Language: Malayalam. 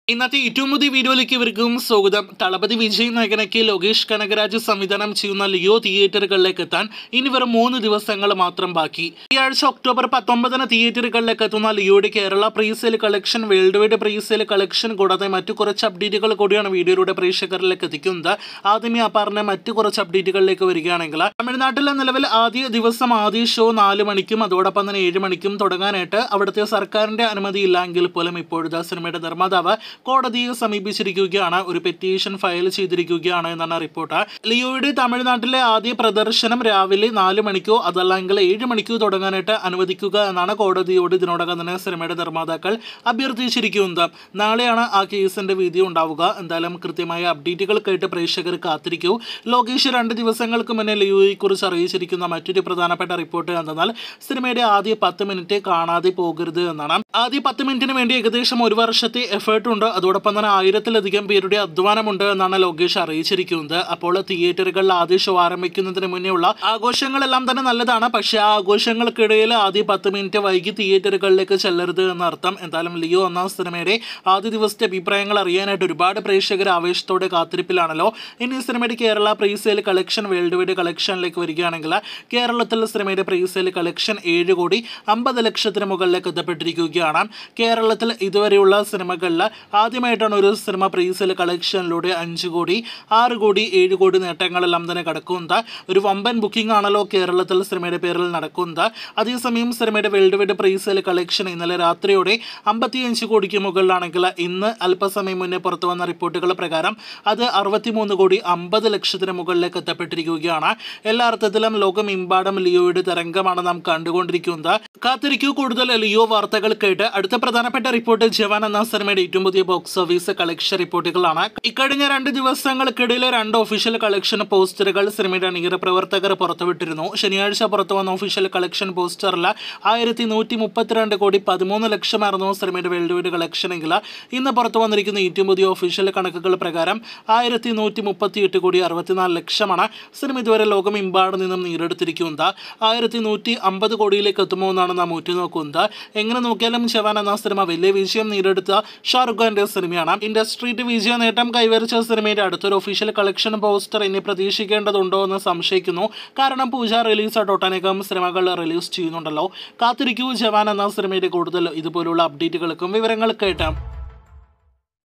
ഇന്നത്തെ ഏറ്റവും പുതിയ വീഡിയോയിലേക്ക് ഇവർക്കും സ്വാഗതം തളപതി വിജയ് നായകനയ്ക്ക് ലോകേഷ് കനകരാജ് സംവിധാനം ചെയ്യുന്ന ലിയോ തിയേറ്ററുകളിലേക്ക് എത്താൻ ഇനി വെറും മൂന്ന് ദിവസങ്ങൾ മാത്രം ബാക്കി ഈ ആഴ്ച ഒക്ടോബർ പത്തൊമ്പതിന് തിയേറ്ററുകളിലേക്ക് എത്തുന്ന ലിയോയുടെ Kerala presale collection worldwide presale collection കൂടാതെ മറ്റു കുറച്ച് അപ്ഡേറ്റുകൾ കൂടിയാണ് വീഡിയോയിലൂടെ പ്രേക്ഷകരിലേക്ക് എത്തിക്കുന്നത് ആദ്യമേ ആ പറഞ്ഞ മറ്റു കുറച്ച് അപ്ഡേറ്റുകളിലേക്ക് വരികയാണെങ്കിൽ തമിഴ്നാട്ടിലെ നിലവിൽ ആദ്യ ദിവസം ആദ്യ ഷോ നാല് മണിക്കും അതോടൊപ്പം തന്നെ ഏഴ് മണിക്കും തുടങ്ങാനായിട്ട് അവിടുത്തെ സർക്കാരിന്റെ അനുമതി ഇല്ലെങ്കിൽ പോലും ഇപ്പോഴത്തെ സിനിമയുടെ നിർമ്മാതാവ് കോടതിയെ സമീപിച്ചിരിക്കുകയാണ് ഒരു പെറ്റീഷൻ ഫയൽ ചെയ്തിരിക്കുകയാണ് എന്നാണ് റിപ്പോർട്ട് ലിയോയുടെ തമിഴ്നാട്ടിലെ ആദ്യ പ്രദർശനം രാവിലെ നാല് മണിക്കോ അതല്ലെങ്കിൽ ഏഴ് മണിക്കോ തുടങ്ങാനായിട്ട് അനുവദിക്കുക എന്നാണ് കോടതിയോട് ഇതിനോടകം തന്നെ സിനിമയുടെ നിർമ്മാതാക്കൾ അഭ്യർത്ഥിച്ചിരിക്കുന്നത് നാളെയാണ് ആ കേസിന്റെ വിധി ഉണ്ടാവുക എന്തായാലും കൃത്യമായ അപ്ഡേറ്റുകൾ കേട്ട് പ്രേക്ഷകർ കാത്തിരിക്കൂ ലോകേഷ് രണ്ട് ദിവസങ്ങൾക്ക് മുന്നേ ലിയോയെ കുറിച്ച് അറിയിച്ചിരിക്കുന്ന മറ്റൊരു പ്രധാനപ്പെട്ട റിപ്പോർട്ട് എന്തെന്നാൽ സിനിമയുടെ ആദ്യ പത്ത് മിനിറ്റ് കാണാതെ പോകരുത് എന്നാണ് ആദ്യ പത്ത് മിനിറ്റിന് വേണ്ടി ഏകദേശം ഒരു വർഷത്തെ എഫേർട്ട് ഉണ്ട് അതോടൊപ്പം തന്നെ ആയിരത്തിലധികം പേരുടെ അധ്വാനമുണ്ട് എന്നാണ് ലോകേഷ് അറിയിച്ചിരിക്കുന്നത് അപ്പോൾ തിയേറ്ററുകളിൽ ആദ്യ ഷോ ആരംഭിക്കുന്നതിന് മുന്നേ ഉള്ള ആഘോഷങ്ങളെല്ലാം തന്നെ നല്ലതാണ് പക്ഷേ ആ ആഘോഷങ്ങൾക്കിടയിൽ ആദ്യ പത്ത് മിനിറ്റ് വൈകി തിയേറ്ററുകളിലേക്ക് ചെല്ലരുത് എന്നർത്ഥം എന്തായാലും ലിയോ എന്ന സിനിമയുടെ ആദ്യ ദിവസത്തെ അഭിപ്രായങ്ങൾ അറിയാനായിട്ട് ഒരുപാട് പ്രേക്ഷകർ ആവേശത്തോടെ കാത്തിരിപ്പിലാണല്ലോ ഇനി സിനിമയുടെ Kerala presale collection worldwide കളക്ഷനിലേക്ക് വരികയാണെങ്കിൽ കേരളത്തിൽ സിനിമയുടെ പ്രീസെയിൽ കളക്ഷൻ ഏഴ് കോടി അമ്പത് ലക്ഷത്തിന് മുകളിലേക്ക് എത്തപ്പെട്ടിരിക്കുകയാണ് കേരളത്തിൽ ഇതുവരെയുള്ള സിനിമകളിൽ ആദ്യമായിട്ടാണ് ഒരു സിനിമ പ്രീസെയിൽ കളക്ഷനിലൂടെ അഞ്ച് കോടി ആറ് കോടി ഏഴ് കോടി നേട്ടങ്ങളെല്ലാം തന്നെ കടക്കുന്നത് ഒരു വമ്പൻ ബുക്കിംഗ് ആണല്ലോ കേരളത്തിൽ സിനിമയുടെ പേരിൽ നടക്കുന്നത് അതേസമയം സിനിമയുടെ വേൾഡ് വൈഡ് പ്രീസെയിൽ കളക്ഷൻ ഇന്നലെ രാത്രിയോടെ അമ്പത്തിയഞ്ച് കോടിക്ക് മുകളിലാണെങ്കിൽ ഇന്ന് അല്പസമയം മുന്നേ പുറത്തു വന്ന റിപ്പോർട്ടുകൾ പ്രകാരം അത് അറുപത്തിമൂന്ന് കോടി അമ്പത് ലക്ഷത്തിന് മുകളിലേക്ക് എത്തപ്പെട്ടിരിക്കുകയാണ് എല്ലാ അർത്ഥത്തിലും ലോകമെമ്പാടും ലിയോയുടെ തരംഗമാണ് നാം കണ്ടുകൊണ്ടിരിക്കുന്നത് കാത്തിരിക്കൂ കൂടുതൽ ലിയോ വാർത്തകൾ കേട്ട് അടുത്ത പ്രധാനപ്പെട്ട റിപ്പോർട്ട് ജവാൻ എന്ന സിനിമയുടെ ഏറ്റവും പുതിയ ബോക്സ് ഓഫീസ് കളക്ഷൻ റിപ്പോർട്ടുകളാണ് ഇക്കഴിഞ്ഞ രണ്ട് ദിവസങ്ങൾക്കിടയിൽ രണ്ട് ഒഫീഷ്യൽ കളക്ഷൻ പോസ്റ്ററുകൾ സിനിമയുടെ അണിയറ പ്രവർത്തകർ പുറത്തുവിട്ടിരുന്നു ശനിയാഴ്ച പുറത്തു വന്ന ഒഫീഷ്യൽ കളക്ഷൻ പോസ്റ്ററിൽ ആയിരത്തി നൂറ്റി മുപ്പത്തിരണ്ട് കോടി പതിമൂന്ന് ലക്ഷമായിരുന്നു സിനിമയുടെ വേൾഡ് വൈഡ് കളക്ഷൻ എങ്കിൽ ഇന്ന് പുറത്തു വന്നിരിക്കുന്ന ഏറ്റവും പുതിയ ഒഫീഷ്യൽ കണക്കുകൾ പ്രകാരം ആയിരത്തി നൂറ്റി മുപ്പത്തി എട്ട് കോടി അറുപത്തിനാല് ലക്ഷമാണ് സിനിമ ഇതുവരെ ലോകമെമ്പാടും നിന്നും നേടിയെടുത്തിരിക്കുന്നത് ആയിരത്തി നൂറ്റി അമ്പത് കോടിയിലേക്ക് എത്തുമോ എന്നാണ് നാം ഉറ്റുനോക്കുന്നത് എങ്ങനെ നോക്കിയാലും ജവാൻ എന്ന സിനിമ വലിയ വിജയം നേടിയെടുത്ത ഷാറുഖ് ഖാന്റെ സിനിമയാണ് ഇൻഡസ്ട്രിയുടെ വിജയ നേട്ടം കൈവരിച്ച സിനിമയുടെ അടുത്തൊരു ഒഫീഷ്യൽ കളക്ഷൻ പോസ്റ്റർ ഇനി പ്രതീക്ഷിക്കേണ്ടതുണ്ടോ എന്ന് സംശയിക്കുന്നു കാരണം പൂജ റിലീസായിട്ട് ഒട്ടനേകം സിനിമകൾ റിലീസ് ചെയ്യുന്നുണ്ടല്ലോ കാത്തിരിക്കൂ ജവാൻ എന്ന സിനിമയുടെ കൂടുതൽ ഇതുപോലുള്ള അപ്ഡേറ്റുകൾക്കും വിവരങ്ങൾ കേട്ടാം